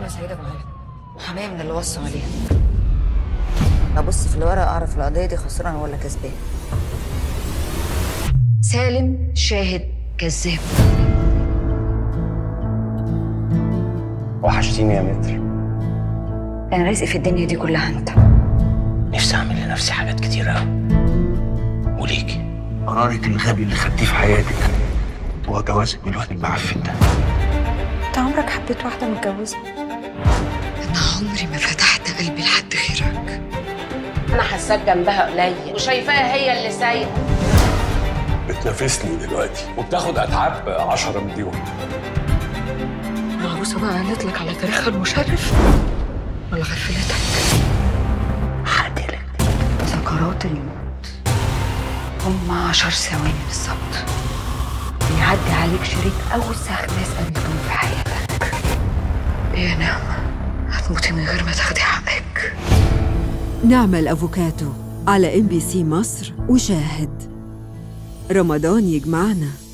سعيده بالغالب محاميه من اللي وصوا عليها ابص في الورقه اعرف القضيه دي خسران ولا كسبان سالم شاهد كذاب وحشتيني يا متر انا رزقي في الدنيا دي كلها انت نفسي اعمل لنفسي حاجات كتير قوي وليكي قرارك الغبي اللي خدتيه في حياتك هو جوازك من الواد المعفن ده انت عمرك حبيت واحده متجوزه انا عمري ما فتحت قلبي لحد غيرك انا حاساك جنبها قليل وشايفاها هي اللي سايقه بتنافسني دلوقتي وبتاخد اتعاب 10 مليون العروسه بقى قالت لك على تاريخها المشرف ولا غفلتك هقتلك سكرات الموت هم عشر ثواني بالظبط بيعدي عليك شريط أوسخ ناس قابلتهم في حياتك يا نعمة هتموتي من غير ما تاخدي حقك نعمل أفوكاتو على ام بي سي مصر وشاهد رمضان يجمعنا